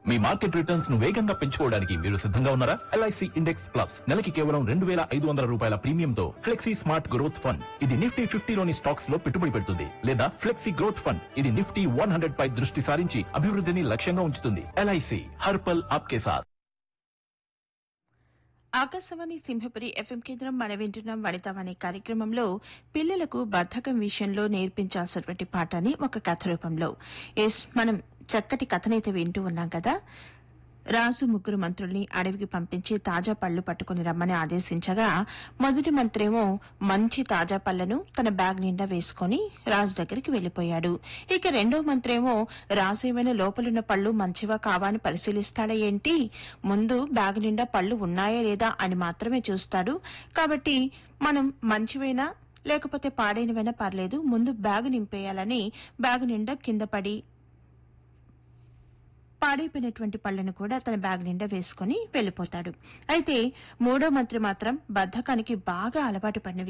మీ market returns ను వేగంగా పెంచుకోవడానికి మీరు సిద్ధంగా ఉన్నారా ఎల్ఐసి ఇండెక్స్ ప్లస్ నెలకి కేవలం రెండు వేల ఐదు వందల రూపాయల ప్రీమియంతో ఫ్లెక్సీ స్మార్ట్ గ్రోత్ ఫండ్ ఇది నిఫ్టీ ఫిఫ్టీలోని స్టాక్స్ లో పెట్టుబడి పెడుతుంది లేదా ఫ్లెక్సీ గ్రోత్ ఫండ్ ఇది నిఫ్టీ వన్ హండ్రెడ్ పై దృష్టి సారించి అభివృద్ధిని లక్ష్యంగా ఉంచుతుంది ఎల్ఐసి హర్పల్ ఆప్కే సాథ్ ఆకాశవాణి సింహపురి ఎఫ్ఎం కేంద్రం మన వింటున్నాం వనితావాణి కార్యక్రమంలో పిల్లలకు బద్ధకం విషయంలో నేర్పించాల్సినటువంటి పాఠాన్ని ఒక కథ రూపంలో ఎస్ మనం చక్కటి కథనైతే వింటూ ఉన్నాం కదా రాజు ముగ్గురు మంత్రుల్ని అడవికి పంపించి తాజా పళ్లు పట్టుకుని రమ్మని ఆదేశించగా మొదటి మంత్రేమో మంచి తాజా పళ్లను తన బ్యాగ్ నిండా వేసుకుని రాజు దగ్గరికి వెళ్లిపోయాడు ఇక రెండో మంత్రేమో రాజు ఏమైనా లోపలున్న పళ్ళు మంచివా కావా అని పరిశీలిస్తాడా ఏంటి ముందు బ్యాగ్ నిండా పళ్ళు ఉన్నాయా లేదా అని మాత్రమే చూస్తాడు కాబట్టి మనం మంచివైనా లేకపోతే పాడైనవైనా పర్లేదు ముందు బ్యాగ్ నింపేయాలని బ్యాగ్ నిండా కింద పడి పాడైపోయినటువంటి పళ్ళను కూడా తన బ్యాగ్ నిండా వేసుకుని వెళ్లిపోతాడు అయితే మూడో మంత్రి మాత్రం బద్ధకానికి బాగా అలవాటు పడిన